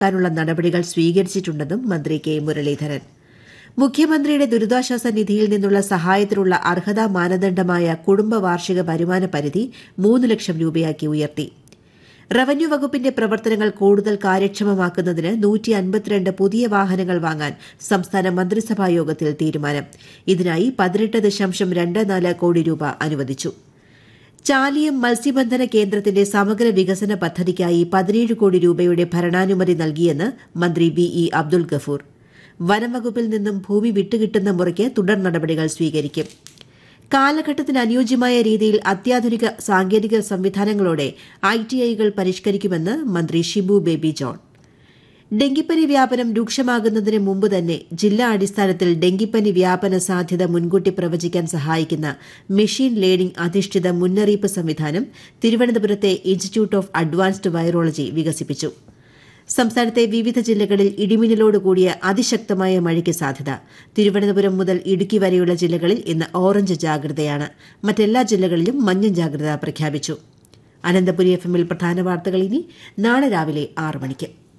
ാനുള്ള നടപടികൾ സ്വീകരിച്ചിട്ടുണ്ടെന്നും മന്ത്രി കെ മുരളീധരൻ മുഖ്യമന്ത്രിയുടെ ദുരിതാശ്വാസ നിധിയിൽ നിന്നുള്ള സഹായത്തിനുള്ള അർഹതാ മാനദണ്ഡമായ കുടുംബ വാർഷിക വരുമാന പരിധി മൂന്ന് ലക്ഷം രൂപയാക്കി ഉയർത്തി റവന്യൂ വകുപ്പിന്റെ പ്രവർത്തനങ്ങൾ കൂടുതൽ കാര്യക്ഷമമാക്കുന്നതിന് നൂറ്റി അൻപത്തിരണ്ട് പുതിയ വാഹനങ്ങൾ വാങ്ങാൻ സംസ്ഥാന മന്ത്രിസഭാ യോഗത്തിൽ തീരുമാനം ഇതിനായി പതിനെട്ട് ദശാംശം രണ്ട് നാല് കോടി രൂപ അനുവദിച്ചു ചാലിയം മത്സ്യബന്ധന കേന്ദ്രത്തിന്റെ സമഗ്ര വികസന പദ്ധതിക്കായി പതിനേഴ് കോടി രൂപയുടെ ഭരണാനുമതി നൽകിയെന്ന് മന്ത്രി വി ഇ അബ്ദുൽ ഗഫൂർ വനംവകുപ്പിൽ നിന്നും ഭൂമി വിട്ടുകിട്ടുന്ന മുറയ്ക്ക് തുടർ നടപടികൾ സ്വീകരിക്കും കാലഘട്ടത്തിന് അനുയോജ്യമായ രീതിയിൽ അത്യാധുനിക സാങ്കേതിക സംവിധാനങ്ങളോടെ ഐടിഐകൾ പരിഷ്കരിക്കുമെന്ന് മന്ത്രി ഷിബു ബേബി ജോൺ ഡെങ്കിപ്പനി വ്യാപനം രൂക്ഷമാകുന്നതിന് മുമ്പ് തന്നെ ജില്ലാ അടിസ്ഥാനത്തിൽ ഡെങ്കിപ്പനി വ്യാപന സാധ്യത മുൻകൂട്ടി പ്രവചിക്കാൻ സഹായിക്കുന്ന മെഷീൻ ലേണിംഗ് അധിഷ്ഠിത മുന്നറിയിപ്പ് സംവിധാനം തിരുവനന്തപുരത്തെ ഇൻസ്റ്റിറ്റ്യൂട്ട് ഓഫ് അഡ്വാൻസ്ഡ് വൈറോളജി വികസിപ്പിച്ചു സംസ്ഥാനത്തെ വിവിധ ജില്ലകളിൽ ഇടിമിന്നലോടുകൂടിയ അതിശക്തമായ മഴയ്ക്ക് സാധ്യത തിരുവനന്തപുരം മുതൽ ഇടുക്കി വരെയുള്ള ജില്ലകളിൽ ഇന്ന് ഓറഞ്ച് ജാഗ്രതയാണ് മറ്റെല്ലാ ജില്ലകളിലും മഞ്ഞ ജാഗ്രത പ്രഖ്യാപിച്ചു അനന്തപുരി എഫ് എമ്മിൽ പ്രധാന വാർത്തകൾ ഇനി നാളെ രാവിലെ ആറ് മണിക്ക്